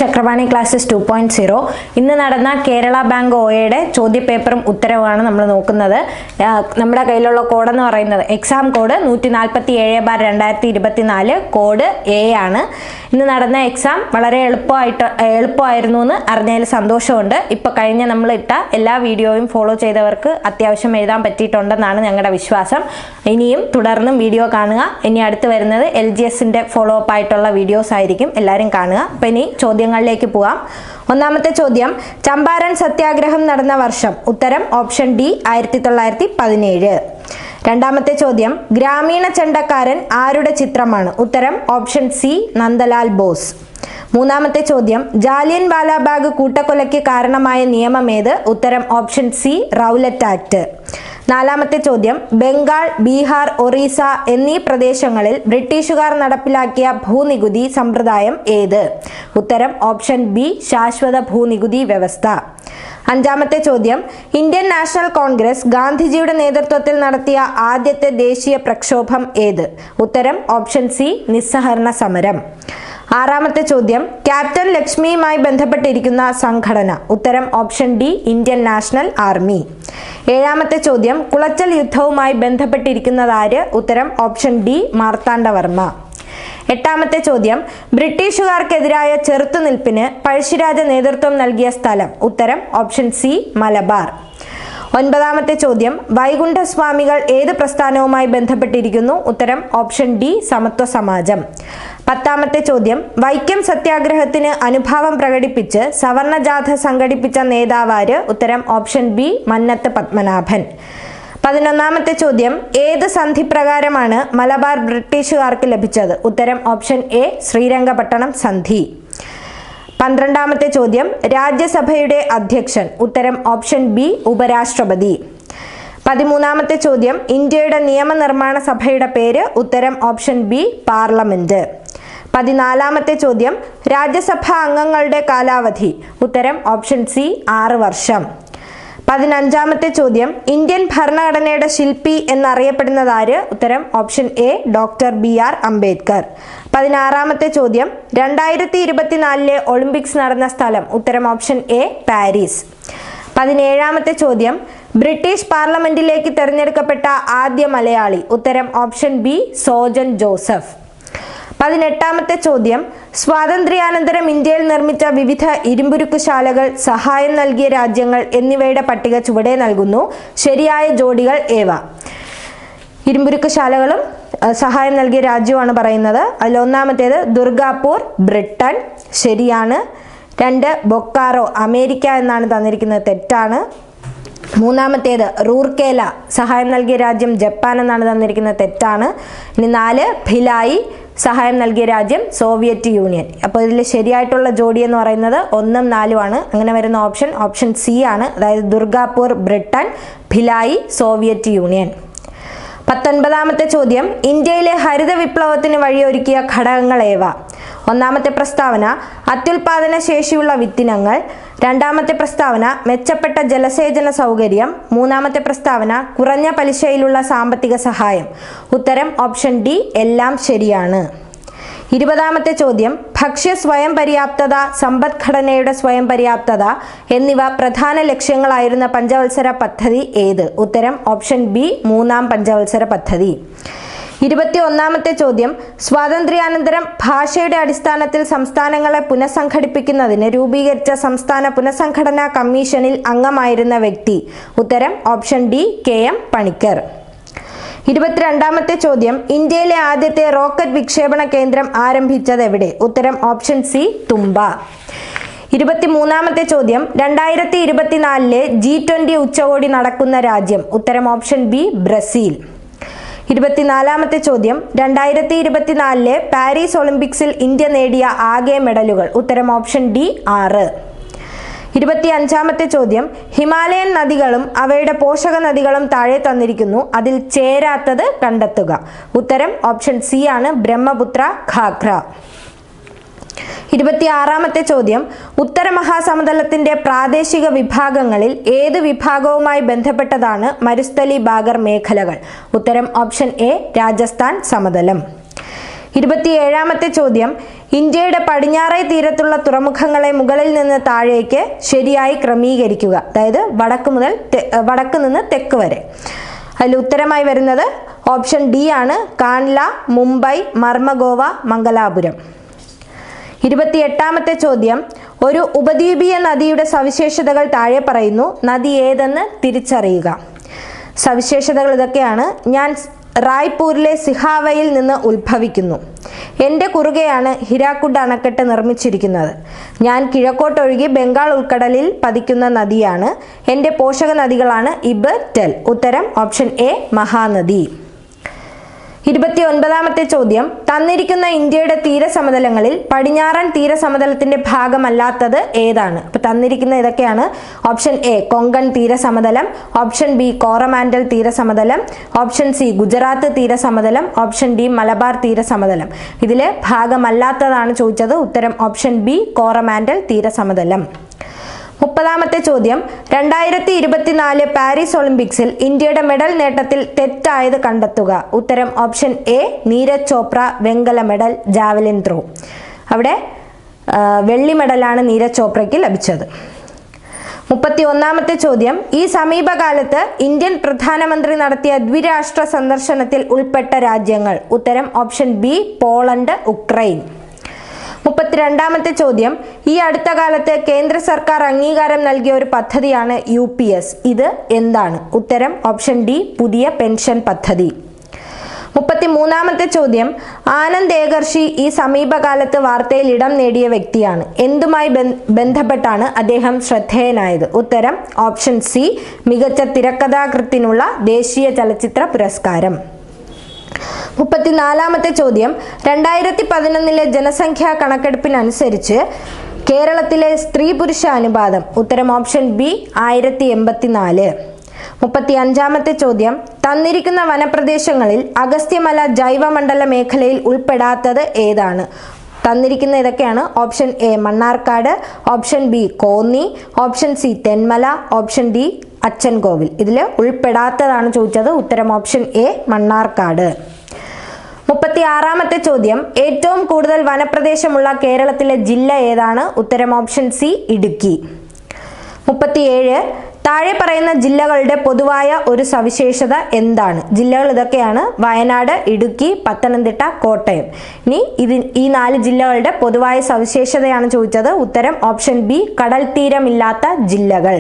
ചക്രവാണി classes two point zero ഇന്ന് നടന്ന Kerala bank ഒയുടെ ചോദ്യപേപ്പറും ഉത്തരവുമാണ് നമ്മൾ നോക്കുന്നത് ആ, നമ്മുടെ കയ്യിലുള്ള കോഡ് എന്ന് പറയുന്നത് എക്സാം കോഡ് നൂറ്റി നാൽപ്പത്തി ഏഴ് ബാർ രണ്ടായിരത്തി ഇരുപത്തിനാല് കോഡ് എ ആണ് ഇന്ന് നടന്ന എക്സാം വളരെ എളുപ്പമായിട്ട് എളുപ്പമായിരുന്നു എന്ന് അറിഞ്ഞതിൽ സന്തോഷമുണ്ട് ഇപ്പൊ കഴിഞ്ഞ നമ്മൾ ഇട്ട എല്ലാ വീഡിയോയും ഫോളോ ചെയ്തവർക്ക് അത്യാവശ്യം എഴുതാൻ പറ്റിയിട്ടുണ്ടെന്നാണ് ഞങ്ങളുടെ വിശ്വാസം ഇനിയും തുടർന്നും വീഡിയോ കാണുക ഇനി അടുത്ത് വരുന്നത് എൽ ജി എസിന്റെ ഫോളോ അപ്പ് ആയിട്ടുള്ള വീഡിയോസ് ആയിരിക്കും എല്ലാവരും കാണുക അപ്പൊ ഇനി ചോദ്യങ്ങളിലേക്ക് പോവാം ഒന്നാമത്തെ ചോദ്യം ചമ്പാരൻ സത്യാഗ്രഹം നടന്ന വർഷം ഉത്തരം ഓപ്ഷൻ ഡി ആയിരത്തി തൊള്ളായിരത്തി പതിനേഴ് രണ്ടാമത്തെ ചോദ്യം ഗ്രാമീണ ചെണ്ടക്കാരൻ ആരുടെ ചിത്രമാണ് ഉത്തരം ഓപ്ഷൻ സി നന്ദലാൽ ബോസ് മൂന്നാമത്തെ ചോദ്യം ജാലിയൻ വാലാബാഗ് കൂട്ടക്കൊലയ്ക്ക് കാരണമായ നിയമം ഏത് ഉത്തരം ഓപ്ഷൻ സി റൗലറ്റ് ആക്ട് നാലാമത്തെ ചോദ്യം ബംഗാൾ ബീഹാർ ഒറീസ എന്നീ പ്രദേശങ്ങളിൽ ബ്രിട്ടീഷുകാർ നടപ്പിലാക്കിയ ഭൂനികുതി സമ്പ്രദായം ഏത് ഉത്തരം ഓപ്ഷൻ ബി ശാശ്വത ഭൂനികുതി വ്യവസ്ഥ അഞ്ചാമത്തെ ചോദ്യം ഇന്ത്യൻ നാഷണൽ കോൺഗ്രസ് ഗാന്ധിജിയുടെ നേതൃത്വത്തിൽ നടത്തിയ ആദ്യത്തെ ദേശീയ പ്രക്ഷോഭം ഏത് ഉത്തരം ഓപ്ഷൻ സി നിസ്സഹരണ സമരം ആറാമത്തെ ചോദ്യം ക്യാപ്റ്റൻ ലക്ഷ്മിയുമായി ബന്ധപ്പെട്ടിരിക്കുന്ന സംഘടന ഉത്തരം option D Indian National Army ഏഴാമത്തെ ചോദ്യം കുളച്ചൽ യുദ്ധവുമായി ബന്ധപ്പെട്ടിരിക്കുന്നത് ആര് ഉത്തരം ഓപ്ഷൻ ഡി മാർത്താണ്ഡവർമ്മ എട്ടാമത്തെ ചോദ്യം ബ്രിട്ടീഷുകാർക്കെതിരായ ചെറുത്തുനിൽപ്പിന് പഴശ്ശിരാജ നേതൃത്വം നൽകിയ സ്ഥലം ഉത്തരം ഓപ്ഷൻ സി മലബാർ ഒൻപതാമത്തെ ചോദ്യം വൈകുണ്ഠസ്വാമികൾ ഏത് പ്രസ്ഥാനവുമായി ബന്ധപ്പെട്ടിരിക്കുന്നു ഉത്തരം ഓപ്ഷൻ ഡി സമത്വ സമാജം പത്താമത്തെ ചോദ്യം വൈക്കം സത്യാഗ്രഹത്തിന് അനുഭാവം പ്രകടിപ്പിച്ച് സവർണജാഥ സംഘടിപ്പിച്ച നേതാവാര് ഉത്തരം ഓപ്ഷൻ ബി മന്നത്ത് പത്മനാഭൻ പതിനൊന്നാമത്തെ ചോദ്യം ഏത് സന്ധി പ്രകാരമാണ് മലബാർ ബ്രിട്ടീഷുകാർക്ക് ലഭിച്ചത് ഉത്തരം ഓപ്ഷൻ എ ശ്രീരംഗപട്ടണം സന്ധി പന്ത്രണ്ടാമത്തെ ചോദ്യം രാജ്യസഭയുടെ അധ്യക്ഷൻ ഉത്തരം ഓപ്ഷൻ ബി ഉപരാഷ്ട്രപതി പതിമൂന്നാമത്തെ ചോദ്യം ഇന്ത്യയുടെ നിയമനിർമ്മാണ സഭയുടെ പേര് ഉത്തരം ഓപ്ഷൻ ബി പാർലമെന്റ് പതിനാലാമത്തെ ചോദ്യം രാജ്യസഭാ അംഗങ്ങളുടെ കാലാവധി ഉത്തരം ഓപ്ഷൻ സി ആറ് വർഷം പതിനഞ്ചാമത്തെ ചോദ്യം ഇന്ത്യൻ ഭരണഘടനയുടെ ശില്പി എന്നറിയപ്പെടുന്നത് ആര് ഉത്തരം option A doctor B R Ambedkar പതിനാറാമത്തെ ചോദ്യം രണ്ടായിരത്തി ഇരുപത്തിനാലിലെ ഒളിമ്പിക്സ് നടന്ന സ്ഥലം ഉത്തരം ഓപ്ഷൻ എ പാരീസ് പതിനേഴാമത്തെ ചോദ്യം ബ്രിട്ടീഷ് പാർലമെന്റിലേക്ക് തെരഞ്ഞെടുക്കപ്പെട്ട ആദ്യ മലയാളി ഉത്തരം ഓപ്ഷൻ ബി സോജൻ ജോസഫ് പതിനെട്ടാമത്തെ ചോദ്യം സ്വാതന്ത്ര്യാനന്തരം ഇന്ത്യയിൽ നിർമ്മിച്ച വിവിധ ഇരുമ്പുരുക്കുശാലകൾ സഹായം നൽകിയ രാജ്യങ്ങൾ എന്നിവയുടെ പട്ടിക ചുവടെ നൽകുന്നു ശരിയായ ജോഡികൾ ഏവ ഇരുമ്പുരുക്കുശാലകളും അഹ്, സഹായം നൽകിയ രാജ്യമാണ് പറയുന്നത് അതിൽ ഒന്നാമത്തേത് ദുർഗാപൂർ ബ്രിട്ടൻ ശരിയാണ് രണ്ട് ബൊക്കാറോ അമേരിക്ക എന്നാണ് തന്നിരിക്കുന്നത് തെറ്റാണ് മൂന്നാമത്തേത് റൂർക്കേല സഹായം നൽകിയ രാജ്യം ജപ്പാൻ എന്നാണ് തന്നിരിക്കുന്നത് തെറ്റാണ് ഇനി നാല് ഭിലായി സഹായം നൽകിയ രാജ്യം സോവിയറ്റ് യൂണിയൻ അപ്പോൾ ഇതിൽ ശരിയായിട്ടുള്ള ജോഡി എന്ന് പറയുന്നത് ഒന്നും നാലുമാണ് അങ്ങനെ വരുന്ന ഓപ്ഷൻ ഓപ്ഷൻ സി ആണ് അതായത് Durgapur Britain Bhilai Soviet Union പത്തൊൻപതാമത്തെ ചോദ്യം ഇന്ത്യയിലെ ഹരിത വിപ്ലവത്തിന് വഴിയൊരുക്കിയ ഘടകങ്ങൾ ഏവ ഒന്നാമത്തെ പ്രസ്താവന അത്യുൽപാദന ശേഷിയുള്ള വിത്തിനങ്ങൾ രണ്ടാമത്തെ പ്രസ്താവന മെച്ചപ്പെട്ട ജലസേചന സൗകര്യം മൂന്നാമത്തെ പ്രസ്താവന കുറഞ്ഞ പലിശയിലുള്ള സാമ്പത്തിക സഹായം ഉത്തരം ഓപ്ഷൻ ഡി എല്ലാം ശരിയാണ് ഇരുപതാമത്തെ ചോദ്യം ഭക്ഷ്യ സ്വയം പര്യാപ്തത സമ്പദ്ഘടനയുടെ സ്വയം പര്യാപ്തത എന്നിവ പ്രധാന ലക്ഷ്യങ്ങളായിരുന്ന പഞ്ചവത്സര പദ്ധതി ഏത് ഉത്തരം ഓപ്ഷൻ ബി മൂന്നാം പഞ്ചവത്സര പദ്ധതി ഇരുപത്തി ഒന്നാമത്തെ ചോദ്യം സ്വാതന്ത്ര്യാനന്തരം ഭാഷയുടെ അടിസ്ഥാനത്തിൽ സംസ്ഥാനങ്ങളെ പുനഃസംഘടിപ്പിക്കുന്നതിന് രൂപീകരിച്ച സംസ്ഥാന പുനഃസംഘടനാ കമ്മീഷനിൽ അംഗമായിരുന്ന വ്യക്തി ഉത്തരം option D K M Panikkar ഇരുപത്തിരണ്ടാമത്തെ ചോദ്യം ഇന്ത്യയിലെ ആദ്യത്തെ റോക്കറ്റ് വിക്ഷേപണ കേന്ദ്രം ആരംഭിച്ചത് എവിടെ ഉത്തരം ഓപ്ഷൻ സി തുമ്പ ഇരുപത്തിമൂന്നാമത്തെ ചോദ്യം രണ്ടായിരത്തി ഇരുപത്തിനാലിലെ ജി ട്വന്റി ഉച്ചകോടി നടക്കുന്ന രാജ്യം ഉത്തരം ഓപ്ഷൻ ബി ബ്രസീൽ ഇരുപത്തിനാലാമത്തെ ചോദ്യം രണ്ടായിരത്തി ഇരുപത്തിനാലിലെ പാരീസ് ഒളിമ്പിക്സിൽ ഇന്ത്യ നേടിയ ആകെ മെഡലുകൾ ഉത്തരം ഓപ്ഷൻ ഡി ആറ് ഇരുപത്തി അഞ്ചാമത്തെ ചോദ്യം ഹിമാലയൻ നദികളും അവയുടെ പോഷക നദികളും താഴെ തന്നിരിക്കുന്നു അതിൽ ചേരാത്തത് കണ്ടെത്തുക ഉത്തരം ഓപ്ഷൻ സി ആണ് ബ്രഹ്മപുത്ര ഖാഖ്ര ഇരുപത്തിയാറാമത്തെ ചോദ്യം ഉത്തര മഹാസമതലത്തിന്റെ പ്രാദേശിക വിഭാഗങ്ങളിൽ ഏത് വിഭാഗവുമായി ബന്ധപ്പെട്ടതാണ് മരുസ്ഥലി ബാഗർ മേഖലകൾ ഉത്തരം ഓപ്ഷൻ എ രാജസ്ഥാൻ സമതലം ഇരുപത്തിയേഴാമത്തെ ചോദ്യം ഇന്ത്യയുടെ പടിഞ്ഞാറേ തീരത്തുള്ള തുറമുഖങ്ങളെ മുകളിൽ നിന്ന് താഴേക്ക് ശരിയായി ക്രമീകരിക്കുക അതായത് വടക്ക് മുതൽ തെ- വടക്ക് നിന്ന് തെക്ക് വരെ അതിൽ ഉത്തരമായി വരുന്നത് ഓപ്ഷൻ ഡി ആണ് കാൻല മുംബൈ മർമഗോവ മംഗലാപുരം ഇരുപത്തിയെട്ടാമത്തെ ചോദ്യം ഒരു ഉപദ്വീപീയ നദിയുടെ സവിശേഷതകൾ താഴെ പറയുന്നു നദി ഏതെന്ന് തിരിച്ചറിയുക സവിശേഷതകൾ ഇതൊക്കെയാണ് ഞാൻ റായ്പൂരിലെ സിഹാവയിൽ നിന്ന് ഉത്ഭവിക്കുന്നു എൻ്റെ കുറുകെയാണ് ഹിരാക്കുഡ് അണക്കെട്ട് നിർമ്മിച്ചിരിക്കുന്നത് ഞാൻ കിഴക്കോട്ടൊഴുകി ബംഗാൾ ഉൾക്കടലിൽ പതിക്കുന്ന നദിയാണ് എൻ്റെ പോഷക നദികളാണ് ഇബ് ടെൽ ഉത്തരം ഓപ്ഷൻ എ മഹാനദി ഇരുപത്തി ഒൻപതാമത്തെ ചോദ്യം തന്നിരിക്കുന്ന ഇന്ത്യയുടെ തീരസമതലങ്ങളിൽ പടിഞ്ഞാറൻ തീരസമതലത്തിന്റെ ഭാഗമല്ലാത്തത് ഏതാണ് അപ്പൊ തന്നിരിക്കുന്ന ഇതൊക്കെയാണ് ഓപ്ഷൻ എ കൊങ്കൺ തീരസമതലം ഓപ്ഷൻ ബി കോറമാൻഡൽ തീരസമതലം ഓപ്ഷൻ സി ഗുജറാത്ത് തീരസമതലം ഓപ്ഷൻ ഡി മലബാർ തീരസമതലം ഇതിലെ ഭാഗമല്ലാത്തതാണ് ചോദിച്ചത് ഉത്തരം ഓപ്ഷൻ ബി കോറമാൻഡൽ തീരസമതലം മുപ്പതാമത്തെ ചോദ്യം രണ്ടായിരത്തി ഇരുപത്തിനാല് പാരീസ് ഒളിമ്പിക്സിൽ ഇന്ത്യയുടെ മെഡൽ നേട്ടത്തിൽ തെറ്റായത് കണ്ടെത്തുക ഉത്തരം ഓപ്ഷൻ എ നീരജ് ചോപ്ര വെങ്കല മെഡൽ ജാവലിൻ ത്രോ അവിടെ ആ, വെള്ളി മെഡലാണ് നീരജ് ചോപ്രയ്ക്ക് ലഭിച്ചത് മുപ്പത്തി ഒന്നാമത്തെ ചോദ്യം ഈ സമീപകാലത്ത് ഇന്ത്യൻ പ്രധാനമന്ത്രി നടത്തിയ ദ്വിരാഷ്ട്ര സന്ദർശനത്തിൽ ഉൾപ്പെട്ട രാജ്യങ്ങൾ ഉത്തരം ഓപ്ഷൻ ബി പോളണ്ട് ഉക്രൈൻ മുപ്പത്തിരണ്ടാമത്തെ ചോദ്യം ഈ അടുത്ത കാലത്ത് കേന്ദ്ര സർക്കാർ അംഗീകാരം നൽകിയ ഒരു പദ്ധതിയാണ് യു പി എസ് ഇത് എന്താണ് ഉത്തരം ഓപ്ഷൻ ഡി പുതിയ പെൻഷൻ പദ്ധതി മുപ്പത്തി മൂന്നാമത്തെ ചോദ്യം ആനന്ദ് ഏകർഷി ഈ സമീപകാലത്ത് വാർത്തയിൽ ഇടം നേടിയ വ്യക്തിയാണ് എന്തുമായി ബന്ധ- ബന്ധപ്പെട്ടാണ് അദ്ദേഹം ശ്രദ്ധേയനായത് ഉത്തരം ഓപ്ഷൻ സി മികച്ച തിരക്കഥാകൃത്തിനുള്ള ദേശീയ ചലച്ചിത്ര പുരസ്കാരം മുപ്പത്തിനാലാമത്തെ ചോദ്യം രണ്ടായിരത്തി പതിനൊന്നിലെ ജനസംഖ്യാ കണക്കെടുപ്പിനനുസരിച്ച് കേരളത്തിലെ സ്ത്രീ പുരുഷ അനുപാതം ഉത്തരം ഓപ്ഷൻ ബി ആയിരത്തി എൺപത്തിനാല് മുപ്പത്തി അഞ്ചാമത്തെ ചോദ്യം തന്നിരിക്കുന്ന വനപ്രദേശങ്ങളിൽ അഗസ്ത്യമല ജൈവമണ്ഡല മേഖലയിൽ ഉൾപ്പെടാത്തത് ഏതാണ് തന്നിരിക്കുന്ന ഇതൊക്കെയാണ് option A Mannarkkad option B Konni option C Thenmala option D Achankovil ഇതിൽ ഉൾപ്പെടാത്തതാണ് ചോദിച്ചത് ഉത്തരം ഓപ്ഷൻ എ മണ്ണാർക്കാട് മുപ്പത്തി ആറാമത്തെ ചോദ്യം ഏറ്റവും കൂടുതൽ വനപ്രദേശമുള്ള കേരളത്തിലെ ജില്ല ഏതാണ് ഉത്തരം ഓപ്ഷൻ സി ഇടുക്കി മുപ്പത്തിയേഴ് താഴെ പറയുന്ന ജില്ലകളുടെ പൊതുവായ ഒരു സവിശേഷത എന്താണ് ജില്ലകൾ ഇതൊക്കെയാണ് വയനാട് ഇടുക്കി പത്തനംതിട്ട കോട്ടയം ഇനി ഇത് ഈ നാല് ജില്ലകളുടെ പൊതുവായ സവിശേഷതയാണ് ചോദിച്ചത് ഉത്തരം ഓപ്ഷൻ ബി കടൽ തീരമില്ലാത്ത ജില്ലകൾ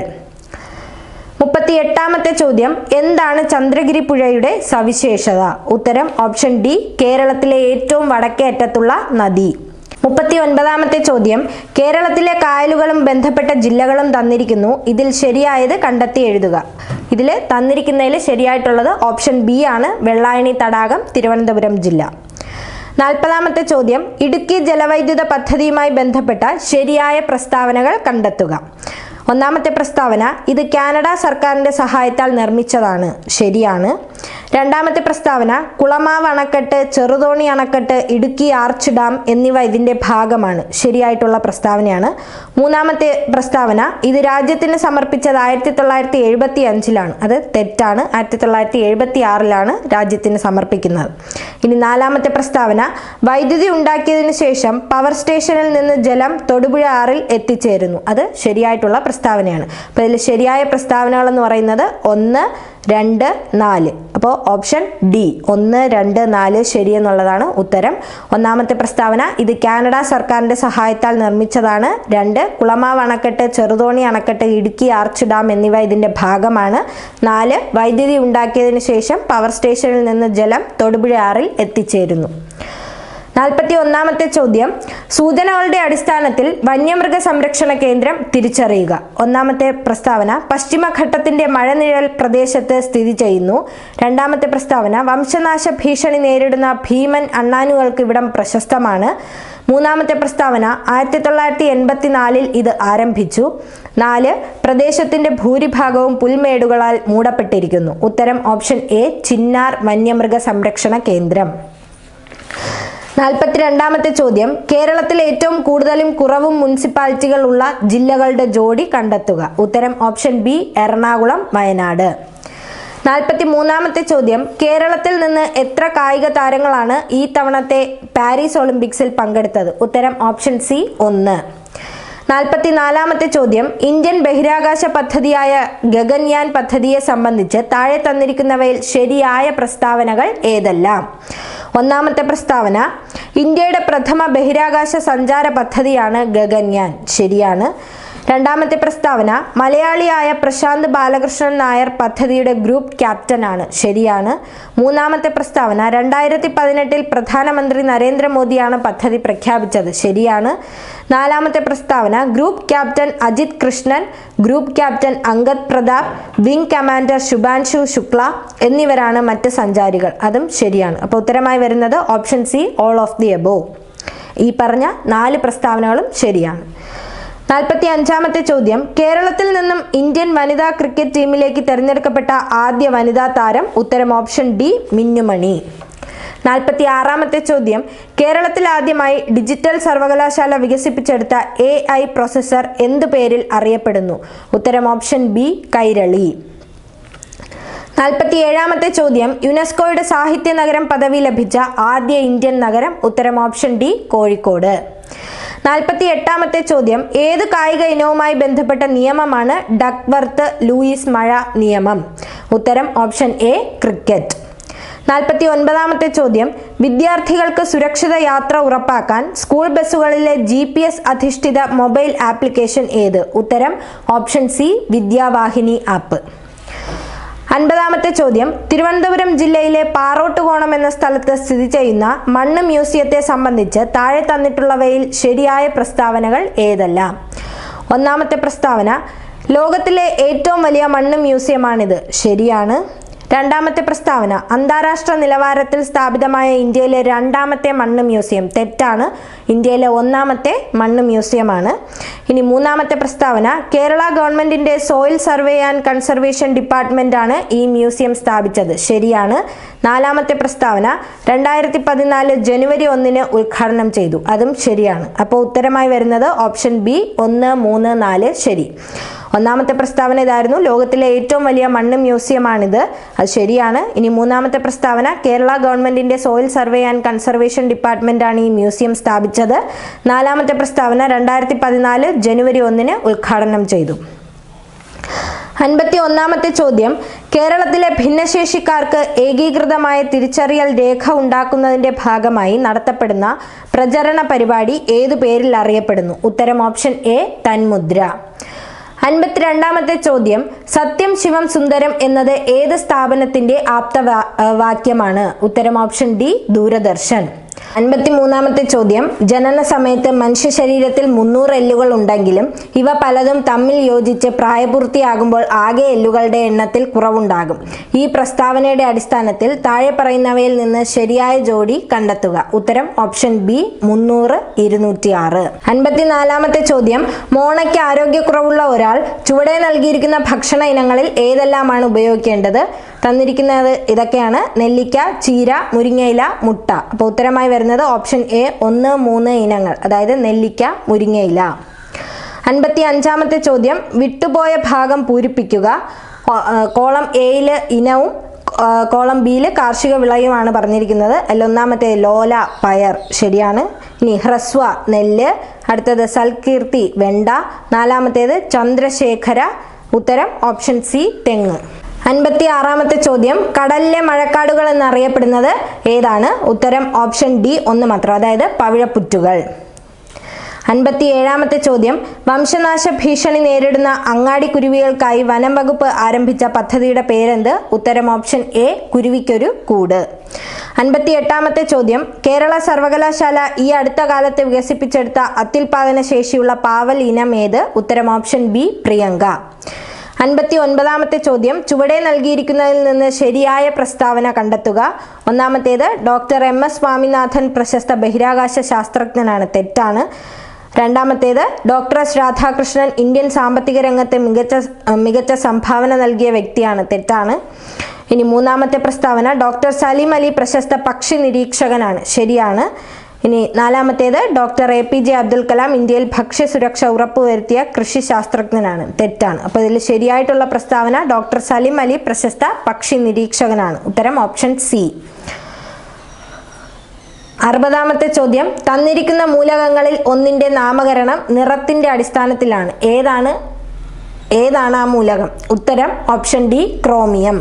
മുപ്പത്തി എട്ടാമത്തെ ചോദ്യം എന്താണ് ചന്ദ്രഗിരി പുഴയുടെ സവിശേഷത ഉത്തരം ഓപ്ഷൻ ഡി കേരളത്തിലെ ഏറ്റവും വടക്കേ അറ്റത്തുള്ള നദി മുപ്പത്തി ഒൻപതാമത്തെ ചോദ്യം കേരളത്തിലെ കായലുകളും ബന്ധപ്പെട്ട ജില്ലകളും തന്നിരിക്കുന്നു ഇതിൽ ശരിയായത് കണ്ടെത്തി എഴുതുക ഇതിൽ തന്നിരിക്കുന്നതിൽ ശരിയായിട്ടുള്ളത് ഓപ്ഷൻ ബി ആണ് വെള്ളായണി തടാകം തിരുവനന്തപുരം ജില്ല നാൽപ്പതാമത്തെ ചോദ്യം ഇടുക്കി ജലവൈദ്യുത പദ്ധതിയുമായി ബന്ധപ്പെട്ട ശരിയായ പ്രസ്താവനകൾ കണ്ടെത്തുക ഒന്നാമത്തെ പ്രസ്താവന ഇത് കാനഡ സർക്കാരിന്റെ സഹായത്താൽ നിർമ്മിച്ചതാണ് ശരിയാണ് രണ്ടാമത്തെ പ്രസ്താവന കുളമാവ് അണക്കെട്ട് ചെറുതോണി അണക്കെട്ട് ഇടുക്കി ആർച്ച് ഡാം എന്നിവ ഇതിന്റെ ഭാഗമാണ് ശരിയായിട്ടുള്ള പ്രസ്താവനയാണ് മൂന്നാമത്തെ പ്രസ്താവന ഇത് രാജ്യത്തിന് സമർപ്പിച്ചത് ആയിരത്തി തൊള്ളായിരത്തി എഴുപത്തി അഞ്ചിലാണ് അത് തെറ്റാണ് ആയിരത്തി തൊള്ളായിരത്തി എഴുപത്തി ആറിലാണ് രാജ്യത്തിന് സമർപ്പിക്കുന്നത് ഇനി നാലാമത്തെ പ്രസ്താവന വൈദ്യുതി ഉണ്ടാക്കിയതിനു ശേഷം പവർ സ്റ്റേഷനിൽ നിന്ന് ജലം തൊടുപുഴ ആറിൽ എത്തിച്ചേരുന്നു അത് ശരിയായിട്ടുള്ള പ്രസ്താവനയാണ് അപ്പോൾ ഇതിൽ ശരിയായ പ്രസ്താവനകൾ എന്ന് പറയുന്നത് ഒന്ന് രണ്ട് നാല് അപ്പോൾ ഓപ്ഷൻ ഡി ഒന്ന് രണ്ട് നാല് ശരി എന്നുള്ളതാണ് ഉത്തരം ഒന്നാമത്തെ പ്രസ്താവന ഇത് കാനഡ സർക്കാരിന്റെ സഹായത്താൽ നിർമ്മിച്ചതാണ് രണ്ട് കുളമാവ് അണക്കെട്ട് ചെറുതോണി അണക്കെട്ട് ഇടുക്കി ആർച്ച് ഡാം എന്നിവ ഇതിന്റെ ഭാഗമാണ് നാല് വൈദ്യുതി ഉണ്ടാക്കിയതിനു ശേഷം പവർ സ്റ്റേഷനിൽ നിന്ന് ജലം തൊടുപുഴ ആറിൽ എത്തിച്ചേരുന്നു നാൽപ്പത്തി ഒന്നാമത്തെ ചോദ്യം സൂചനകളുടെ അടിസ്ഥാനത്തിൽ വന്യമൃഗ സംരക്ഷണ കേന്ദ്രം തിരിച്ചറിയുക ഒന്നാമത്തെ പ്രസ്താവന പശ്ചിമഘട്ടത്തിന്റെ മഴനിഴൽ പ്രദേശത്ത് സ്ഥിതി ചെയ്യുന്നു രണ്ടാമത്തെ പ്രസ്താവന വംശനാശ ഭീഷണി നേരിടുന്ന ഭീമൻ അണ്ണാനുകൾക്ക് ഇവിടം പ്രശസ്തമാണ് മൂന്നാമത്തെ പ്രസ്താവന ആയിരത്തി തൊള്ളായിരത്തി എൺപത്തിനാലിൽ ഇത് ആരംഭിച്ചു നാല് പ്രദേശത്തിന്റെ ഭൂരിഭാഗവും പുൽമേടുകളാൽ മൂടപ്പെട്ടിരിക്കുന്നു ഉത്തരം ഓപ്ഷൻ എ ചിന്നാർ വന്യമൃഗ സംരക്ഷണ കേന്ദ്രം നാൽപ്പത്തിരണ്ടാമത്തെ ചോദ്യം കേരളത്തിൽ ഏറ്റവും കൂടുതലും കുറവും മുനിസിപ്പാലിറ്റികൾ ഉള്ള ജില്ലകളുടെ ജോഡി കണ്ടെത്തുക ഉത്തരം ഓപ്ഷൻ ബി എറണാകുളം വയനാട് നാൽപ്പത്തി മൂന്നാമത്തെ ചോദ്യം കേരളത്തിൽ നിന്ന് എത്ര കായിക താരങ്ങളാണ് ഈ തവണത്തെ പാരീസ് ഒളിമ്പിക്സിൽ പങ്കെടുത്തത് ഉത്തരം ഓപ്ഷൻ സി ഒന്ന് നാൽപ്പത്തിനാലാമത്തെ ചോദ്യം ഇന്ത്യൻ ബഹിരാകാശ പദ്ധതിയായ ഗഗൻയാൻ പദ്ധതിയെ സംബന്ധിച്ച് താഴെ തന്നിരിക്കുന്നവയിൽ ശരിയായ പ്രസ്താവനകൾ ഏതെല്ലാം ഒന്നാമത്തെ പ്രസ്താവന ഇന്ത്യയുടെ പ്രഥമ ബഹിരാകാശ സഞ്ചാര പദ്ധതിയാണ് ഗഗൻയാൻ ശരിയാണ് രണ്ടാമത്തെ പ്രസ്താവന മലയാളിയായ പ്രശാന്ത് ബാലകൃഷ്ണൻ നായർ പദ്ധതിയുടെ ഗ്രൂപ്പ് ക്യാപ്റ്റനാണ് ശരിയാണ് മൂന്നാമത്തെ പ്രസ്താവന രണ്ടായിരത്തി പതിനെട്ടിൽ പ്രധാനമന്ത്രി നരേന്ദ്രമോദിയാണ് പദ്ധതി പ്രഖ്യാപിച്ചത് ശരിയാണ് നാലാമത്തെ പ്രസ്താവന group captain Ajith Krishnan group captain Angad Pratap wing commander Shubhanshu Shukla എന്നിവരാണ് മറ്റ് സഞ്ചാരികൾ അതും ശരിയാണ് അപ്പോൾ ഉത്തരമായി വരുന്നത് option C all of the above ഈ പറഞ്ഞ നാല് പ്രസ്താവനകളും ശരിയാണ് നാൽപ്പത്തി അഞ്ചാമത്തെ ചോദ്യം കേരളത്തിൽ നിന്നും ഇന്ത്യൻ വനിതാ ക്രിക്കറ്റ് ടീമിലേക്ക് തിരഞ്ഞെടുക്കപ്പെട്ട ആദ്യ വനിതാ താരം ഉത്തരം ഓപ്ഷൻ ഡി മിന്നുമണി നാൽപ്പത്തി ആറാമത്തെ ചോദ്യം കേരളത്തിൽ ആദ്യമായി ഡിജിറ്റൽ സർവകലാശാല വികസിപ്പിച്ചെടുത്ത എ ഐ പ്രൊസസർ എന്തു പേരിൽ അറിയപ്പെടുന്നു ഉത്തരം ഓപ്ഷൻ ബി കൈരളി നാൽപ്പത്തി ഏഴാമത്തെ ചോദ്യം യുനെസ്കോയുടെ സാഹിത്യ നഗരം പദവി ലഭിച്ച ആദ്യ ഇന്ത്യൻ നഗരം ഉത്തരം ഓപ്ഷൻ ഡി കോഴിക്കോട് നാൽപ്പത്തി എട്ടാമത്തെ ചോദ്യം ഏത് കായിക ഇനവുമായി ബന്ധപ്പെട്ട നിയമമാണ് ഡക്വർത്ത് ലൂയിസ് മഴ നിയമം ഉത്തരം ഓപ്ഷൻ എ ക്രിക്കറ്റ് നാൽപ്പത്തി ഒൻപതാമത്തെ ചോദ്യം വിദ്യാർത്ഥികൾക്ക് സുരക്ഷിത യാത്ര ഉറപ്പാക്കാൻ സ്കൂൾ ബസ്സുകളിലെ ജി പി എസ് അധിഷ്ഠിത മൊബൈൽ ആപ്ലിക്കേഷൻ ഏത് ഉത്തരം ഓപ്ഷൻ സി വിദ്യാവാഹിനി ആപ്പ് അൻപതാമത്തെ ചോദ്യം തിരുവനന്തപുരം ജില്ലയിലെ പാറോട്ടുകോണം എന്ന സ്ഥലത്ത് സ്ഥിതി ചെയ്യുന്ന മണ്ണ് മ്യൂസിയത്തെ സംബന്ധിച്ച് താഴെ തന്നിട്ടുള്ളവയിൽ ശരിയായ പ്രസ്താവനകൾ ഏതെല്ലാം ഒന്നാമത്തെ പ്രസ്താവന ലോകത്തിലെ ഏറ്റവും വലിയ മണ്ണ് മ്യൂസിയമാണിത് ശരിയാണ് രണ്ടാമത്തെ പ്രസ്താവന അന്താരാഷ്ട്ര നിലവാരത്തിൽ സ്ഥാപിതമായ ഇന്ത്യയിലെ രണ്ടാമത്തെ മണ്ണ് മ്യൂസിയം തെറ്റാണ് ഇന്ത്യയിലെ ഒന്നാമത്തെ മണ്ണ് മ്യൂസിയമാണ് ഇനി മൂന്നാമത്തെ പ്രസ്താവന കേരള ഗവൺമെന്റിന്റെ soil survey and conservation department ആണ് ഈ മ്യൂസിയം സ്ഥാപിച്ചത് ശരിയാണ് നാലാമത്തെ പ്രസ്താവന രണ്ടായിരത്തി പതിനാല് ജനുവരി ഒന്നിന് ഉദ്ഘാടനം ചെയ്തു അതും ശരിയാണ് അപ്പോൾ ഉത്തരമായി വരുന്നത് ഓപ്ഷൻ ബി ഒന്ന് മൂന്ന് നാല് ശരി ഒന്നാമത്തെ പ്രസ്താവന ഇതായിരുന്നു ലോകത്തിലെ ഏറ്റവും വലിയ മണ്ണ് മ്യൂസിയമാണിത് അത് ശരിയാണ് ഇനി മൂന്നാമത്തെ പ്രസ്താവന കേരള ഗവൺമെന്റിന്റെ soil survey and conservation department ആണ് ഈ മ്യൂസിയം സ്ഥാപിച്ചത് നാലാമത്തെ പ്രസ്താവന രണ്ടായിരത്തി പതിനാല് ജനുവരി ഒന്നിന് ഉദ്ഘാടനം ചെയ്തു അൻപത്തി ഒന്നാമത്തെ ചോദ്യം കേരളത്തിലെ ഭിന്നശേഷിക്കാർക്ക് ഏകീകൃതമായ തിരിച്ചറിയൽ രേഖ ഉണ്ടാക്കുന്നതിന്റെ ഭാഗമായി നടത്തപ്പെടുന്ന പ്രചരണ പരിപാടി ഏതു പേരിൽ അറിയപ്പെടുന്നു ഉത്തരം ഓപ്ഷൻ എ തന്മുദ്ര അൻപത്തിരണ്ടാമത്തെ ചോദ്യം സത്യം ശിവം സുന്ദരം എന്നത് ഏത് സ്ഥാപനത്തിന്റെ ആപ്തവാ ഏഹ് വാക്യമാണ് ഉത്തരം ഓപ്ഷൻ ഡി ദൂരദർശൻ അൻപത്തിമൂന്നാമത്തെ ചോദ്യം ജനന സമയത്ത് മനുഷ്യ ശരീരത്തിൽ മുന്നൂറ് എല്ലുകൾ ഉണ്ടെങ്കിലും ഇവ പലതും തമ്മിൽ യോജിച്ച് പ്രായപൂർത്തിയാകുമ്പോൾ ആകെ എല്ലുകളുടെ എണ്ണത്തിൽ കുറവുണ്ടാകും ഈ പ്രസ്താവനയുടെ അടിസ്ഥാനത്തിൽ താഴെ പറയുന്നവയിൽ നിന്ന് ശരിയായ ജോഡി കണ്ടെത്തുക ഉത്തരം ഓപ്ഷൻ ബി മുന്നൂറ് ഇരുന്നൂറ്റി ആറ് അൻപത്തിനാലാമത്തെ ചോദ്യം മോണയ്ക്ക് ആരോഗ്യക്കുറവുള്ള ഒരാൾ ചുവടെ നൽകിയിരിക്കുന്ന ഭക്ഷണ ഇനങ്ങളിൽ ഏതെല്ലാമാണ് ഉപയോഗിക്കേണ്ടത് തന്നിരിക്കുന്നത് ഇതൊക്കെയാണ് നെല്ലിക്ക ചീര മുരിങ്ങയില മുട്ട അപ്പോൾ ഉത്തരമായി വരുന്നത് ഓപ്ഷൻ എ ഒന്ന് മൂന്ന് ഇനങ്ങൾ അതായത് നെല്ലിക്ക മുരിങ്ങയില അൻപത്തി അഞ്ചാമത്തെ ചോദ്യം വിട്ടുപോയ ഭാഗം പൂരിപ്പിക്കുക ഓ- ആ, കോളം എയിൽ ഇനവും ആ, കോളം ബിയിൽ കാർഷിക വിളയുമാണ് പറഞ്ഞിരിക്കുന്നത് അതിൽ ഒന്നാമത്തെ ലോല പയർ ശരിയാണ് ഇനി ഹ്രസ്വ നെല്ല് അടുത്തത് സൽകീർത്തി വെണ്ട നാലാമത്തേത് ചന്ദ്രശേഖര ഉത്തരം ഓപ്ഷൻ സി തെങ്ങ് അൻപത്തി ആറാമത്തെ ചോദ്യം കടലിലെ മഴക്കാടുകൾ എന്നറിയപ്പെടുന്നത് ഏതാണ് ഉത്തരം ഓപ്ഷൻ ഡി ഒന്ന് മാത്രം അതായത് പവിഴപ്പുറ്റുകൾ അൻപത്തി ഏഴാമത്തെ ചോദ്യം വംശനാശ ഭീഷണി നേരിടുന്ന അങ്ങാടി കുരുവികൾക്കായി വനം വകുപ്പ് ആരംഭിച്ച പദ്ധതിയുടെ പേരെന്ത് ഉത്തരം ഓപ്ഷൻ എ കുരുവിക്കൊരു കൂട് അൻപത്തി എട്ടാമത്തെ ചോദ്യം കേരള സർവകലാശാല ഈ അടുത്ത കാലത്ത് വികസിപ്പിച്ചെടുത്ത അത്യുൽപാദന ശേഷിയുള്ള പാവൽ ഇനം ഏത് ഉത്തരം ഓപ്ഷൻ ബി പ്രിയങ്ക അൻപത്തി ഒൻപതാമത്തെ ചോദ്യം ചുവടെ നൽകിയിരിക്കുന്നതിൽ നിന്ന് ശരിയായ പ്രസ്താവന കണ്ടെത്തുക ഒന്നാമത്തേത് ഡോക്ടർ എം എസ് സ്വാമിനാഥൻ പ്രശസ്ത ബഹിരാകാശ ശാസ്ത്രജ്ഞനാണ് തെറ്റാണ് രണ്ടാമത്തേത് ഡോക്ടർ എസ് രാധാകൃഷ്ണൻ ഇന്ത്യൻ സാമ്പത്തിക രംഗത്തെ മികച്ച മികച്ച സംഭാവന നൽകിയ വ്യക്തിയാണ് തെറ്റാണ് ഇനി മൂന്നാമത്തെ പ്രസ്താവന ഡോക്ടർ സലീം അലി പ്രശസ്ത പക്ഷി നിരീക്ഷകനാണ് ശരിയാണ് ഇനി നാലാമത്തേത് doctor A P J Abdul Kalam ഇന്ത്യയിൽ ഭക്ഷ്യസുരക്ഷ ഉറപ്പുവരുത്തിയ കൃഷി ശാസ്ത്രജ്ഞനാണ് തെറ്റാണ് അപ്പോൾ ഇതിൽ ശരിയായിട്ടുള്ള പ്രസ്താവന ഡോക്ടർ സലിം അലി പ്രശസ്ത പക്ഷി നിരീക്ഷകനാണ് ഉത്തരം ഓപ്ഷൻ സി അറുപതാമത്തെ ചോദ്യം തന്നിരിക്കുന്ന മൂലകങ്ങളിൽ ഒന്നിന്റെ നാമകരണം നിറത്തിന്റെ അടിസ്ഥാനത്തിലാണ് ഏതാണ് ഏതാണ് ആ മൂലകം ഉത്തരം ഓപ്ഷൻ ഡി ക്രോമിയം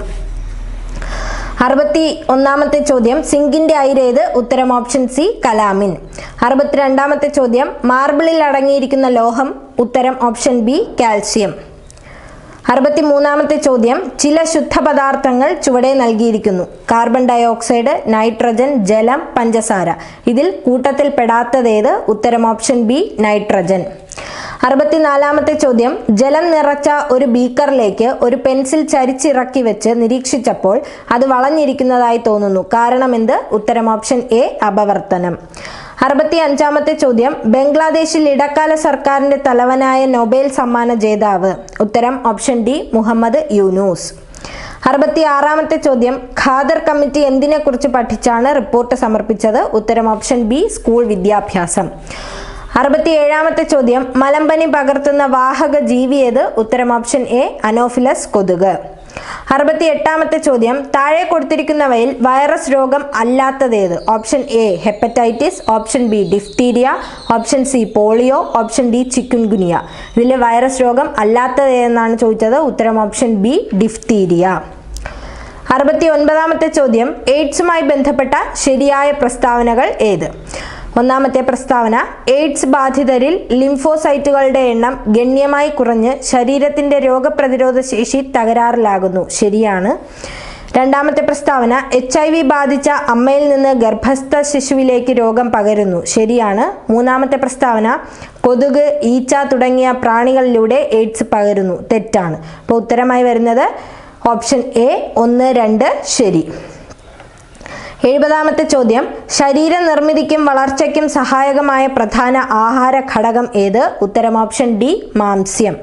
അറുപത്തി ഒന്നാമത്തെ ചോദ്യം സിങ്കിന്റെ അയിരേത് ഉത്തരം ഓപ്ഷൻ സി കലാമിൻ അറുപത്തിരണ്ടാമത്തെ ചോദ്യം മാർബിളിൽ അടങ്ങിയിരിക്കുന്ന ലോഹം ഉത്തരം ഓപ്ഷൻ ബി കാൽസ്യം അറുപത്തി മൂന്നാമത്തെ ചോദ്യം ചില ശുദ്ധപദാർത്ഥങ്ങൾ ചുവടെ നൽകിയിരിക്കുന്നു കാർബൺ ഡയോക്സൈഡ് നൈട്രജൻ ജലം പഞ്ചസാര ഇതിൽ കൂട്ടത്തിൽ പെടാത്തതേത് ഉത്തരം ഓപ്ഷൻ ബി നൈട്രജൻ അറുപത്തിനാലാമത്തെ ചോദ്യം ജലം നിറച്ച ഒരു ബീക്കറിലേക്ക് ഒരു പെൻസിൽ ചരിച്ചിറക്കി വെച്ച് നിരീക്ഷിച്ചപ്പോൾ അത് വളഞ്ഞിരിക്കുന്നതായി തോന്നുന്നു കാരണം എന്ത് ഉത്തരം ഓപ്ഷൻ എ അപവർത്തനം അറുപത്തി അഞ്ചാമത്തെ ചോദ്യം ബംഗ്ലാദേശിൽ ഇടക്കാല സർക്കാരിന്റെ തലവനായ നൊബേൽ സമ്മാന ജേതാവ് ഉത്തരം ഓപ്ഷൻ ഡി മുഹമ്മദ് യൂനൂസ് അറുപത്തി ആറാമത്തെ ചോദ്യം ഖാദർ കമ്മിറ്റി എന്തിനെക്കുറിച്ച് പഠിച്ചാണ് റിപ്പോർട്ട് സമർപ്പിച്ചത് ഉത്തരം ഓപ്ഷൻ ബി സ്കൂൾ വിദ്യാഭ്യാസം അറുപത്തി ഏഴാമത്തെ ചോദ്യം മലമ്പനി പകർത്തുന്ന വാഹക ജീവിയേത് ഉത്തരം ഓപ്ഷൻ എ അനോഫിലസ് കൊതുക് അറുപത്തി എട്ടാമത്തെ ചോദ്യം താഴെ കൊടുത്തിരിക്കുന്നവയിൽ വൈറസ് രോഗം അല്ലാത്തതേത് option A hepatitis option B diphtheria option C polio option D chikungunya ഇതിലെ വൈറസ് രോഗം അല്ലാത്തതേതെന്നാണ് ചോദിച്ചത് ഉത്തരം ഓപ്ഷൻ ബി ഡിഫ്തീരിയ അറുപത്തി ഒൻപതാമത്തെ ചോദ്യം എയ്ഡ്സുമായി ബന്ധപ്പെട്ട ശരിയായ പ്രസ്താവനകൾ ഏത് ഒന്നാമത്തെ പ്രസ്താവന എയ്ഡ്സ് ബാധിതരിൽ ലിംഫോസൈറ്റുകളുടെ എണ്ണം ഗണ്യമായി കുറഞ്ഞ് ശരീരത്തിന്റെ രോഗപ്രതിരോധ ശേഷി തകരാറിലാകുന്നു ശരിയാണ് രണ്ടാമത്തെ പ്രസ്താവന എച്ച് ഐ വി ബാധിച്ച അമ്മയിൽ നിന്ന് ഗർഭസ്ഥ ശിശുവിലേക്ക് രോഗം പകരുന്നു ശരിയാണ് മൂന്നാമത്തെ പ്രസ്താവന കൊതുക് ഈച്ച തുടങ്ങിയ പ്രാണികളിലൂടെ എയ്ഡ്സ് പകരുന്നു തെറ്റാണ് അപ്പോൾ ഉത്തരമായി വരുന്നത് ഓപ്ഷൻ എ ഒന്ന് രണ്ട് ശരി എഴുപതാമത്തെ ചോദ്യം ശരീര നിർമ്മിതിക്കും വളർച്ചയ്ക്കും സഹായകമായ പ്രധാന ആഹാര ഘടകം ഏത് ഉത്തരം ഓപ്ഷൻ ഡി മാംസ്യം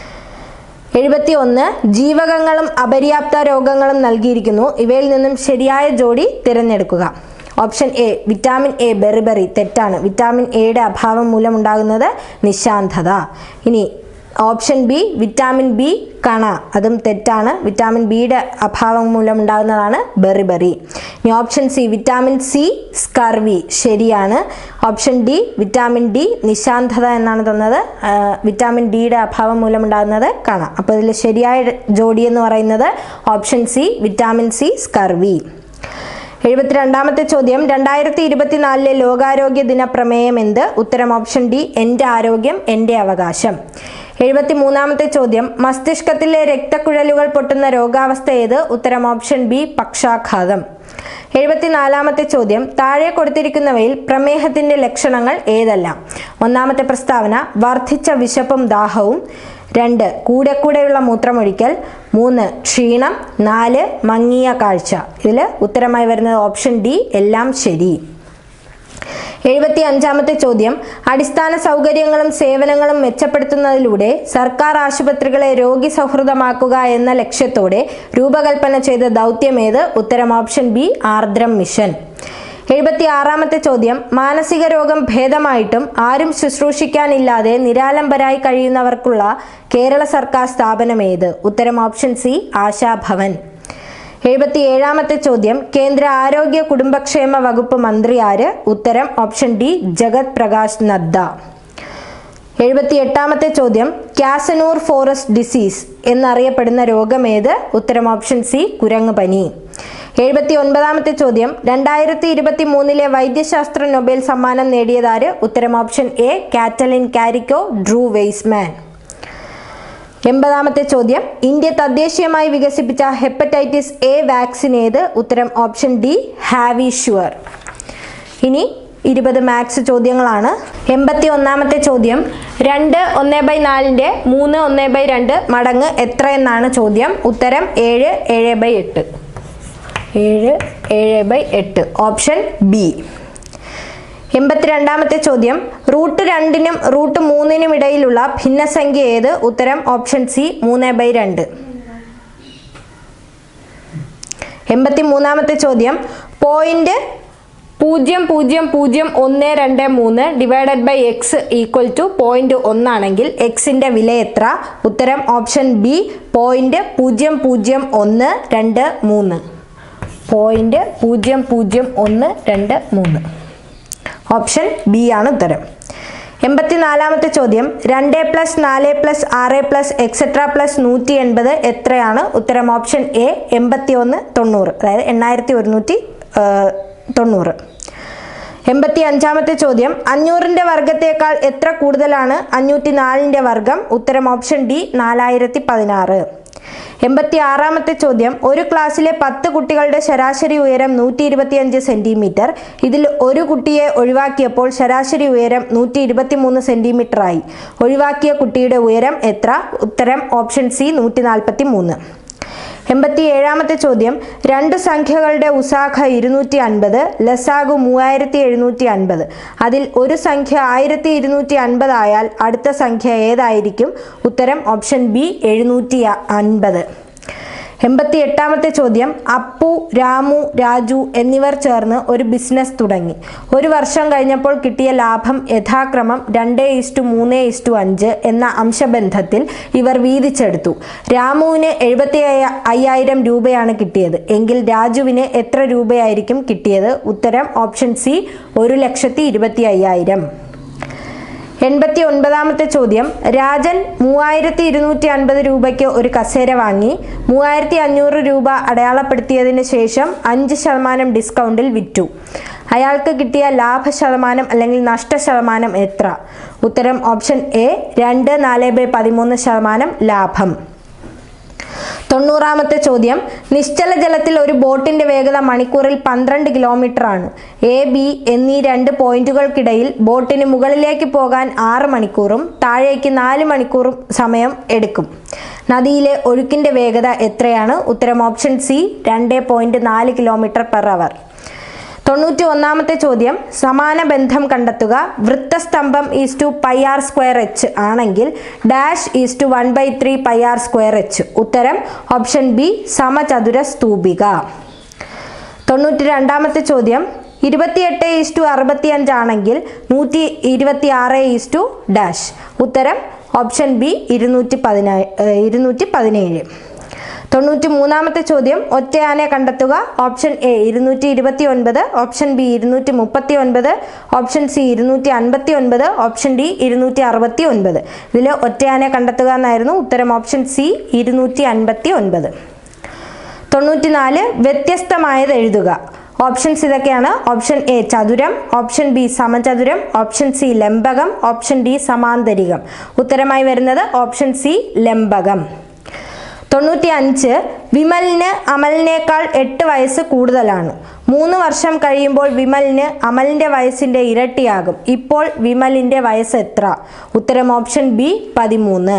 എഴുപത്തി ഒന്ന് ജീവകങ്ങളും അപര്യാപ്ത രോഗങ്ങളും നൽകിയിരിക്കുന്നു ഇവയിൽ നിന്നും ശരിയായ ജോഡി തിരഞ്ഞെടുക്കുക option A vitamin A beriberi തെറ്റാണ് വിറ്റാമിൻ എയുടെ അഭാവം മൂലമുണ്ടാകുന്നത് നിശാന്തത ഇനി ഓപ്ഷൻ ബി വിറ്റാമിൻ ബി കണ അതും തെറ്റാണ് വിറ്റാമിൻ ബിയുടെ അഭാവം മൂലമുണ്ടാകുന്നതാണ് ബെറിബെറി ഇനി option C vitamin C scurvy ശരിയാണ് ഓപ്ഷൻ ഡി വിറ്റാമിൻ ഡി നിശാന്തത എന്നാണ് തന്നത് ആ, വിറ്റാമിൻ ഡിയുടെ അഭാവം മൂലമുണ്ടാകുന്നത് കണ അപ്പോൾ ഇതിൽ ശരിയായ ജോഡി എന്ന് പറയുന്നത് option C vitamin C scurvy എഴുപത്തിരണ്ടാമത്തെ ചോദ്യം രണ്ടായിരത്തി ഇരുപത്തിനാലിലെ ലോകാരോഗ്യ ദിന പ്രമേയം എന്ത് ഉത്തരം ഓപ്ഷൻ ഡി എൻ്റെ ആരോഗ്യം എൻ്റെ അവകാശം എഴുപത്തി മൂന്നാമത്തെ ചോദ്യം മസ്തിഷ്കത്തിലെ രക്തക്കുഴലുകൾ പൊട്ടുന്ന രോഗാവസ്ഥ ഏത് ഉത്തരം ഓപ്ഷൻ ബി പക്ഷാഘാതം എഴുപത്തിനാലാമത്തെ ചോദ്യം താഴെ കൊടുത്തിരിക്കുന്നവയിൽ പ്രമേഹത്തിന്റെ ലക്ഷണങ്ങൾ ഏതെല്ലാം ഒന്നാമത്തെ പ്രസ്താവന വർദ്ധിച്ച വിശപ്പും ദാഹവും രണ്ട് കൂടെ കൂടെയുള്ള മൂത്രമൊഴിക്കൽ മൂന്ന് ക്ഷീണം നാല് മങ്ങിയ കാഴ്ച ഇതിൽ ഉത്തരമായി വരുന്നത് ഓപ്ഷൻ ഡി എല്ലാം ശരി എഴുപത്തി അഞ്ചാമത്തെ ചോദ്യം അടിസ്ഥാന സൗകര്യങ്ങളും സേവനങ്ങളും മെച്ചപ്പെടുത്തുന്നതിലൂടെ സർക്കാർ ആശുപത്രികളെ രോഗി സൗഹൃദമാക്കുക എന്ന ലക്ഷ്യത്തോടെ രൂപകൽപ്പന ചെയ്ത ദൗത്യമേത് ഉത്തരം ഓപ്ഷൻ ബി ആർദ്രം മിഷൻ എഴുപത്തി ആറാമത്തെ ചോദ്യം മാനസിക രോഗം ഭേദമായിട്ടും ആരും ശുശ്രൂഷിക്കാനില്ലാതെ നിരാലംബരായി കഴിയുന്നവർക്കുള്ള കേരള സർക്കാർ സ്ഥാപനം ഏത് ഉത്തരം ഓപ്ഷൻ സി ആശാഭവൻ എഴുപത്തി ഏഴാമത്തെ ചോദ്യം കേന്ദ്ര ആരോഗ്യ കുടുംബക്ഷേമ വകുപ്പ് മന്ത്രി ആര് ഉത്തരം ഓപ്ഷൻ ഡി ജഗത് പ്രകാശ് നദ്ദ എഴുപത്തി എട്ടാമത്തെ ചോദ്യം ക്യാസനൂർ ഫോറസ്റ്റ് ഡിസീസ് എന്നറിയപ്പെടുന്ന രോഗമേത് ഉത്തരം ഓപ്ഷൻ സി കുരങ്ങ് പനി എഴുപത്തി ഒൻപതാമത്തെ ചോദ്യം രണ്ടായിരത്തി ഇരുപത്തി മൂന്നിലെ വൈദ്യശാസ്ത്ര നൊബേൽ സമ്മാനം നേടിയതാര് ഉത്തരം option A Katalin Kariko Drew Weissman എൺപതാമത്തെ ചോദ്യം ഇന്ത്യ തദ്ദേശീയമായി വികസിപ്പിച്ച ഹെപ്പറ്റൈറ്റിസ് എ വാക്സിൻ ഏത് ഉത്തരം ഓപ്ഷൻ ഡി ഹാവി ഷുവർ ഇനി ഇരുപത് മാത്സ് ചോദ്യങ്ങളാണ് എൺപത്തി ഒന്നാമത്തെ ചോദ്യം രണ്ട് ഒന്ന് ബൈ നാലിൻ്റെ മൂന്ന് ഒന്ന് ബൈ രണ്ട് മടങ്ങ് എത്ര എന്നാണ് ചോദ്യം ഉത്തരം ഏഴ് ഏഴ് ബൈ എട്ട് ഏഴ് ഏഴ് ബൈ എട്ട് ഓപ്ഷൻ ബി എൺപത്തിരണ്ടാമത്തെ ചോദ്യം റൂട്ട് രണ്ടിനും റൂട്ട് മൂന്നിനും ഇടയിലുള്ള ഭിന്നസംഖ്യ ഏത് ഉത്തരം ഓപ്ഷൻ സി മൂന്ന് ബൈ രണ്ട് എൺപത്തി മൂന്നാമത്തെ ചോദ്യം പോയിന്റ് പൂജ്യം പൂജ്യം പൂജ്യം ഒന്ന് രണ്ട് മൂന്ന് divided by X equal to point ഒന്നാണെങ്കിൽ എക്സിന്റെ വില എത്ര ഉത്തരം ഓപ്ഷൻ ബി പോയിന്റ് പൂജ്യം പൂജ്യം ഒന്ന് രണ്ട് മൂന്ന് പോയിന്റ് പൂജ്യം പൂജ്യം ഒന്ന് രണ്ട് മൂന്ന് ഓപ്ഷൻ ബി ആണ് ഉത്തരം എൺപത്തിനാലാമത്തെ ചോദ്യം രണ്ട് പ്ലസ് നാല് പ്ലസ് ആറ് പ്ലസ് എക്സെട്ര പ്ലസ് നൂറ്റി എൺപത് എത്രയാണ് ഉത്തരം ഓപ്ഷൻ എ എൺപത്തി ഒന്ന് തൊണ്ണൂറ് അതായത് എണ്ണായിരത്തി ഒരുന്നൂറ്റി തൊണ്ണൂറ് എൺപത്തി അഞ്ചാമത്തെ ചോദ്യം അഞ്ഞൂറിന്റെ വർഗത്തേക്കാൾ എത്ര കൂടുതലാണ് അഞ്ഞൂറ്റി നാലിന്റെ വർഗം ഉത്തരം ഓപ്ഷൻ ഡി നാലായിരത്തി പതിനാറ് എൺപത്തി ആറാമത്തെ ചോദ്യം ഒരു ക്ലാസ്സിലെ പത്ത് കുട്ടികളുടെ ശരാശരി ഉയരം നൂറ്റി ഇരുപത്തിയഞ്ച് സെന്റിമീറ്റർ ഇതിൽ ഒരു കുട്ടിയെ ഒഴിവാക്കിയപ്പോൾ ശരാശരി ഉയരം നൂറ്റി ഇരുപത്തി മൂന്ന് സെന്റിമീറ്റർ ആയി ഒഴിവാക്കിയ കുട്ടിയുടെ ഉയരം എത്ര ഉത്തരം ഓപ്ഷൻ സി നൂറ്റി നാൽപ്പത്തി മൂന്ന് എൺപത്തി ഏഴാമത്തെ ചോദ്യം രണ്ട് സംഖ്യകളുടെ ഉസാഖ ഇരുന്നൂറ്റി അൻപത് ലസാഗു മൂവായിരത്തി എഴുന്നൂറ്റി അൻപത് അതിൽ ഒരു സംഖ്യ ആയിരത്തി ഇരുന്നൂറ്റി അൻപത് ആയാൽ അടുത്ത സംഖ്യ ഏതായിരിക്കും ഉത്തരം ഓപ്ഷൻ ബി എഴുന്നൂറ്റി അൻപത് എൺപത്തി എട്ടാമത്തെ ചോദ്യം അപ്പു രാമു രാജു എന്നിവർ ചേർന്ന് ഒരു ബിസിനസ് തുടങ്ങി ഒരു വർഷം കഴിഞ്ഞപ്പോൾ കിട്ടിയ ലാഭം യഥാക്രമം രണ്ട് ഇസ്റ്റു മൂന്ന് ഇസ്റ്റു അഞ്ച് എന്ന അംശബന്ധത്തിൽ ഇവർ വീതിച്ചെടുത്തു രാമുവിന് എഴുപത്തി അയ്യായിരം രൂപയാണ് കിട്ടിയത് എങ്കിൽ രാജുവിന് എത്ര രൂപയായിരിക്കും കിട്ടിയത് ഉത്തരം ഓപ്ഷൻ സി ഒരു ലക്ഷത്തി ഇരുപത്തി അയ്യായിരം എൺപത്തി ഒൻപതാമത്തെ ചോദ്യം രാജൻ മൂവായിരത്തി ഇരുന്നൂറ്റി അൻപത് രൂപയ്ക്ക് ഒരു കസേര വാങ്ങി മൂവായിരത്തി അഞ്ഞൂറ് രൂപ അടയാളപ്പെടുത്തിയതിന് ശേഷം അഞ്ച് ശതമാനം ഡിസ്കൗണ്ടിൽ വിറ്റു അയാൾക്ക് കിട്ടിയ ലാഭ ശതമാനം അല്ലെങ്കിൽ നഷ്ട ശതമാനം എത്ര ഉത്തരം ഓപ്ഷൻ എ രണ്ട് നാല് ബൈ പതിമൂന്ന് ശതമാനം ലാഭം തൊണ്ണൂറാമത്തെ ചോദ്യം നിശ്ചല ജലത്തിൽ ഒരു ബോട്ടിന്റെ വേഗത മണിക്കൂറിൽ പന്ത്രണ്ട് കിലോമീറ്റർ ആണ് എ ബി എന്നീ രണ്ട് പോയിന്റുകൾക്കിടയിൽ ബോട്ടിന് മുകളിലേക്ക് പോകാൻ ആറ് മണിക്കൂറും താഴേക്ക് നാല് മണിക്കൂറും സമയം എടുക്കും നദിയിലെ ഒഴുക്കിന്റെ വേഗത എത്രയാണ് ഉത്തരം ഓപ്ഷൻ സി രണ്ട് പോയിന്റ് നാല് കിലോമീറ്റർ പെർ അവർ തൊണ്ണൂറ്റി ഒന്നാമത്തെ ചോദ്യം സമാന ബന്ധം കണ്ടെത്തുക വൃത്തസ്തംഭം is to pi R square H ആണെങ്കിൽ dash is to one by three pi R square H ഉത്തരം ഓപ്ഷൻ ബി സമചതുര സ്തൂപിക തൊണ്ണൂറ്റി രണ്ടാമത്തെ ചോദ്യം ഇരുപത്തിയെട്ട് ഈസ് ടു അറുപത്തി അഞ്ചാണെങ്കിൽ നൂറ്റി ഇരുപത്തി ആറ് ഈസ് ടു ഡാഷ് ഉത്തരം ഓപ്ഷൻ ബി ഇരുന്നൂറ്റി പതിനേഴ് ഇരുന്നൂറ്റി പതിനേഴ് തൊണ്ണൂറ്റി മൂന്നാമത്തെ ചോദ്യം ഒറ്റയാനെ കണ്ടെത്തുക ഓപ്ഷൻ എ ഇരുന്നൂറ്റി ഇരുപത്തി ഒൻപത് ഓപ്ഷൻ ബി ഇരുന്നൂറ്റി മുപ്പത്തി ഒൻപത് ഓപ്ഷൻ സി ഇരുന്നൂറ്റി അൻപത്തി ഒൻപത് ഓപ്ഷൻ ഡി ഇരുന്നൂറ്റി അറുപത്തി ഒൻപത് ഇതിൽ ഒറ്റയാനെ കണ്ടെത്തുക എന്നായിരുന്നു ഉത്തരം ഓപ്ഷൻ സി ഇരുന്നൂറ്റി അൻപത്തി ഒൻപത് തൊണ്ണൂറ്റിനാല് വ്യത്യസ്തമായത് എഴുതുക ഓപ്ഷൻസ് ഇതൊക്കെയാണ് ഓപ്ഷൻ എ ചതുരം ഓപ്ഷൻ ബി സമചതുരം ഓപ്ഷൻ സി ലംബകം ഓപ്ഷൻ ഡി സമാന്തരികം ഉത്തരമായി വരുന്നത് ഓപ്ഷൻ സി ലംബകം തൊണ്ണൂറ്റി അഞ്ച് വിമലിന് അമലിനേക്കാൾ എട്ട് വയസ്സ് കൂടുതലാണ് മൂന്ന് വർഷം കഴിയുമ്പോൾ വിമലിന് അമലിന്റെ വയസ്സിന്റെ ഇരട്ടിയാകും ഇപ്പോൾ വിമലിന്റെ വയസ്സ് എത്ര ഉത്തരം ഓപ്ഷൻ ബി പതിമൂന്ന്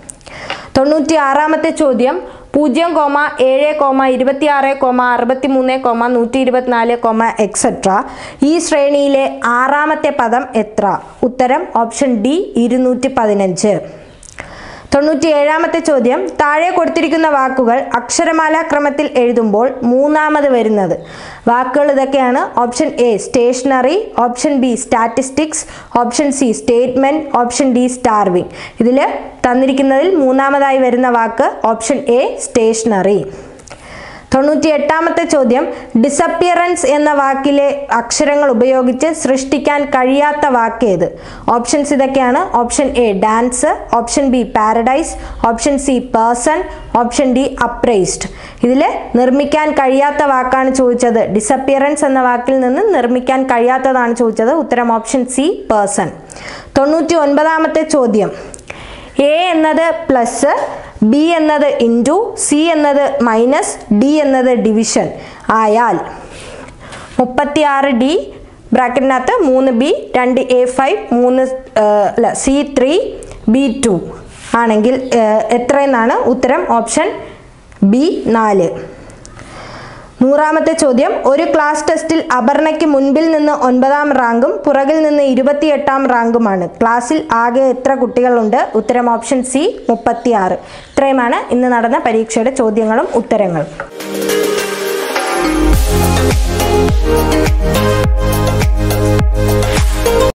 തൊണ്ണൂറ്റി ആറാമത്തെ ചോദ്യം പൂജ്യം കോമ ഏഴ് കോമ ഇരുപത്തിയാറ് കോമ അറുപത്തി മൂന്ന് കോമ നൂറ്റി ഇരുപത്തിനാല് കോമ എക്സെട്ര ഈ ശ്രേണിയിലെ ആറാമത്തെ പദം എത്ര ഉത്തരം ഓപ്ഷൻ ഡി ഇരുന്നൂറ്റി പതിനഞ്ച് തൊണ്ണൂറ്റി ഏഴാമത്തെ ചോദ്യം താഴെ കൊടുത്തിരിക്കുന്ന വാക്കുകൾ അക്ഷരമാല ക്രമത്തിൽ എഴുതുമ്പോൾ മൂന്നാമത് വരുന്നത് വാക്കുകൾ ഇതൊക്കെയാണ് option A stationery option B statistics option C statement option D starving ഇതിൽ തന്നിരിക്കുന്നതിൽ മൂന്നാമതായി വരുന്ന വാക്ക് ഓപ്ഷൻ എ സ്റ്റേഷനറി തൊണ്ണൂറ്റി എട്ടാമത്തെ ചോദ്യം ഡിസപ്പിയറൻസ് എന്ന വാക്കിലെ അക്ഷരങ്ങൾ ഉപയോഗിച്ച് സൃഷ്ടിക്കാൻ കഴിയാത്ത വാക്ക് ഏത് ഓപ്ഷൻസ് ഇതൊക്കെയാണ് option A dance option B paradise option C person option D appraised ഇതിൽ നിർമ്മിക്കാൻ കഴിയാത്ത വാക്കാണ് ചോദിച്ചത് ഡിസപ്പിയറൻസ് എന്ന വാക്കിൽ നിന്ന് നിർമ്മിക്കാൻ കഴിയാത്തതാണ് ചോദിച്ചത് ഉത്തരം ഓപ്ഷൻ സി പേഴ്സൺ തൊണ്ണൂറ്റി ഒൻപതാമത്തെ ചോദ്യം എ എന്നത് പ്ലസ് ബി എന്നത് ഇൻറ്റു സി എന്നത് മൈനസ് ഡി എന്നത് ഡിവിഷൻ ആയാൽ മുപ്പത്തിയാറ് ഡി ബ്രാക്കറ്റിനകത്ത് മൂന്ന് ബി രണ്ട് എ ഫൈവ് മൂന്ന് ആ, അല്ല സി ത്രീ ബി ടു ആണെങ്കിൽ ആ, എത്രയെന്നാണ് ഉത്തരം ഓപ്ഷൻ ബി നാല് നൂറാമത്തെ ചോദ്യം ഒരു ക്ലാസ് ടെസ്റ്റിൽ അപർണയ്ക്ക് മുൻപിൽ നിന്ന് ഒൻപതാം റാങ്കും പുറകിൽ നിന്ന് ഇരുപത്തിയെട്ടാം റാങ്കുമാണ് ക്ലാസ്സിൽ ആകെ എത്ര കുട്ടികളുണ്ട് ഉത്തരം ഓപ്ഷൻ സി മുപ്പത്തിയാറ് ഇത്രയുമാണ് ഇന്ന് നടന്ന പരീക്ഷയുടെ ചോദ്യങ്ങളും ഉത്തരങ്ങളും